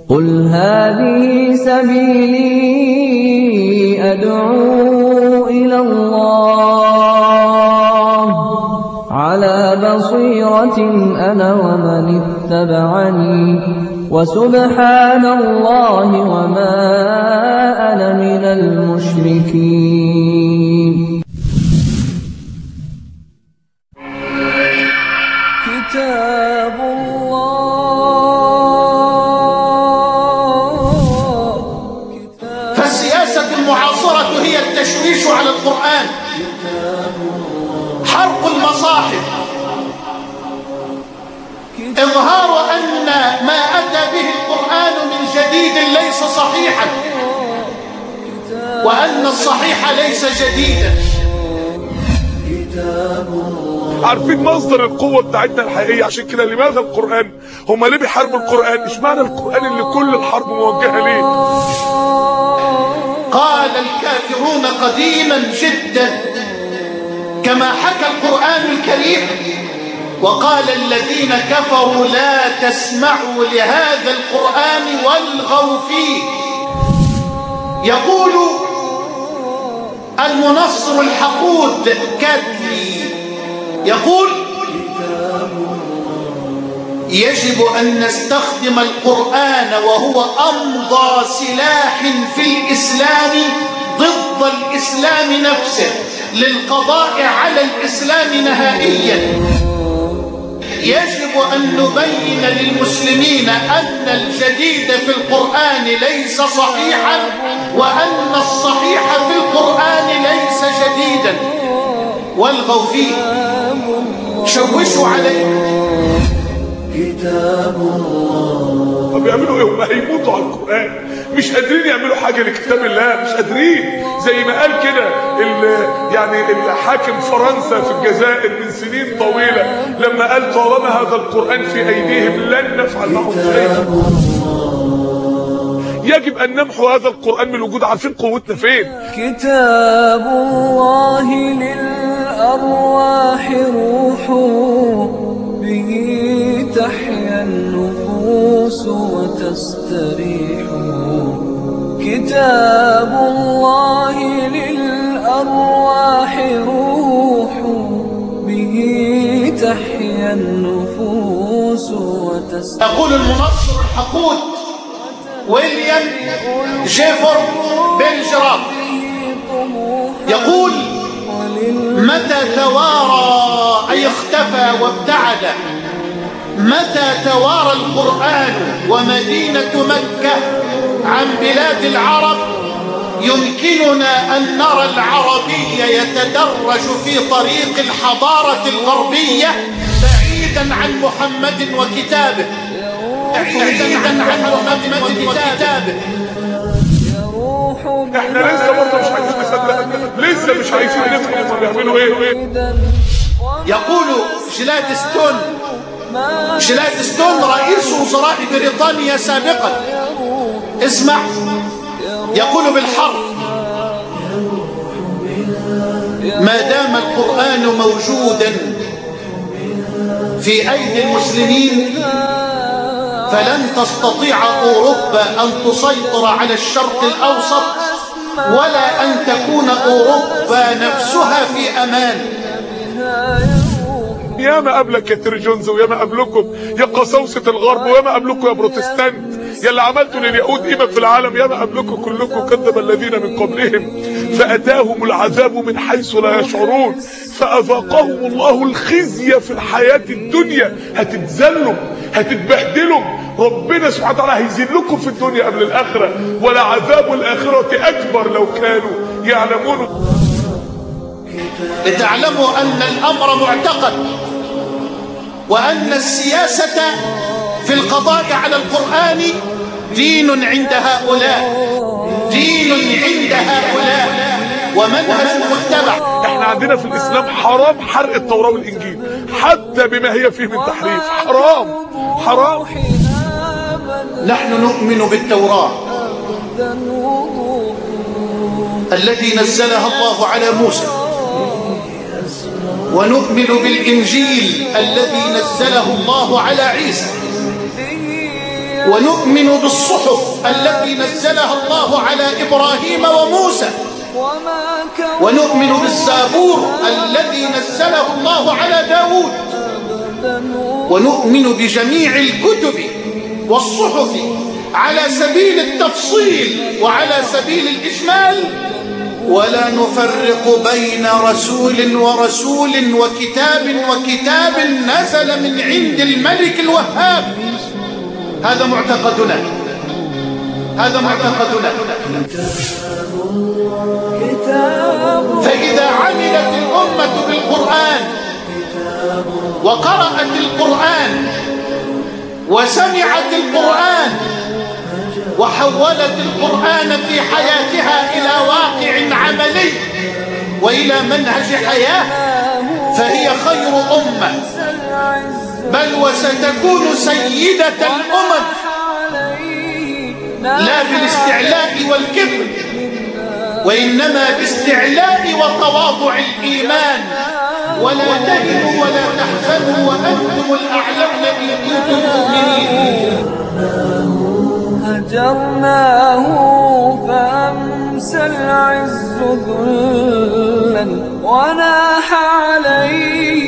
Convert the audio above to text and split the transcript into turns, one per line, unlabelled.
قل هذه سبيلي أدعو إلى الله على بصيرة أنا ومن اتبعني وسبحان الله وما أنا من المشركين
كتاب الله
فالسياسة المعاصرة هي التشويش على القرآن حرق المصاحف إظهار أن ما أتى به القرآن من جديد ليس صحيحا وأن الصحيح ليس جديدا
عارفين مصدر القوة بتاعتنا الحقيقية عشان كده لماذا القرآن هم ليه بيحاربوا القرآن اشمعنى القرآن اللي كل الحرب موجهة ليه
قال الكافرون قديما جدا كما حكى القرآن الكريم وقال الذين كفروا لا تسمعوا لهذا القرآن والغوا فيه يقول المنصر الحقود كتلي يقول يجب أن نستخدم القرآن وهو أمضى سلاح في الإسلام ضد الإسلام نفسه للقضاء على الإسلام نهائيا يجب أن نبين للمسلمين أن الجديد في القرآن ليس صحيحا وأن الصحيح في القرآن ليس جديدا والغوا فيه شوشوا عليه
طب يعملوا ايه هم هيموتوا على القرآن مش قادرين يعملوا حاجة لكتاب الله مش قادرين زي ما قال كده ال- يعني الحاكم فرنسا في الجزائر من سنين طويلة لما قال طالما هذا القرآن في أيديهم لن نفعل معهم شيئا يجب أن نمحو هذا القرآن من الوجود عارفين قوتنا فين
كتاب الله للأرواح روح به تحيا النفوس وتستريح كتاب الله للأرواح روح به تحيا النفوس وتستريح
يقول المنصر الحقود ويليام جيفر بنجرام يقول متى توارى أي اختفى وابتعد متى توارى القرآن ومدينة مكة عن بلاد العرب يمكننا أن نرى العربي يتدرج في طريق الحضارة الغربية بعيدا عن محمد وكتابه بعيدا عن محمد وكتابه
احنا لسه برضه مش عايزين نصدق لسه مش عايزين نفهم هم بيعملوا ايه
يقول جلادستون جلادستون رئيس وزراء بريطانيا سابقا اسمع يقول بالحرف ما دام القرآن موجودا في أيدي المسلمين فلن تستطيع أوروبا أن تسيطر على الشرق الأوسط ولا أن تكون أوروبا نفسها في أمان
يا ما قبلك يا ترجونز ويا ما قبلكم يا قساوسة الغرب ويا ما قبلكم يا بروتستانت يا اللي عملتوا لليهود قيمة في العالم يا ما قبلكم كلكم كذب الذين من قبلهم فأتاهم العذاب من حيث لا يشعرون فأذاقهم الله الخزي في الحياة الدنيا هتتذلوا هتتبهدلوا ربنا سبحانه وتعالى هيذلكم في الدنيا قبل الآخرة ولعذاب الآخرة أكبر لو كانوا يعلمون
لتعلموا أن الأمر معتقد وأن السياسة في القضاء على القرآن دين عند هؤلاء دين عند هؤلاء ومنهج متبع
احنا عندنا في الاسلام حرام حرق التوراة والانجيل حتى بما هي فيه من تحريف حرام حرام
نحن نؤمن بالتوراة التي نزلها الله على موسى ونؤمن بالإنجيل الذي نزله الله على عيسى ونؤمن بالصحف التي نزلها الله على إبراهيم وموسى
وما كان
ونؤمن بالزبور الذي نزله الله على داود ونؤمن بجميع الكتب والصحف على سبيل التفصيل وعلى سبيل الإجمال ولا نفرق بين رسول ورسول وكتاب وكتاب نزل من عند الملك الوهاب هذا معتقدنا هذا معتقدنا
كتاب
فإذا عملت الأمة بالقرآن وقرأت القرآن وسمعت القرآن وحولت القرآن في حياتها إلى واقع عملي وإلى منهج حياة فهي خير أمة بل وستكون سيدة الأمم لا بالاستعلاء والكبر وإنما باستعلاء وتواضع الإيمان ولا تهنوا ولا تحزنوا وأنتم الأعلون إن كنتم مؤمنين
هجرناه فأمسى العز ذلا وناح عليه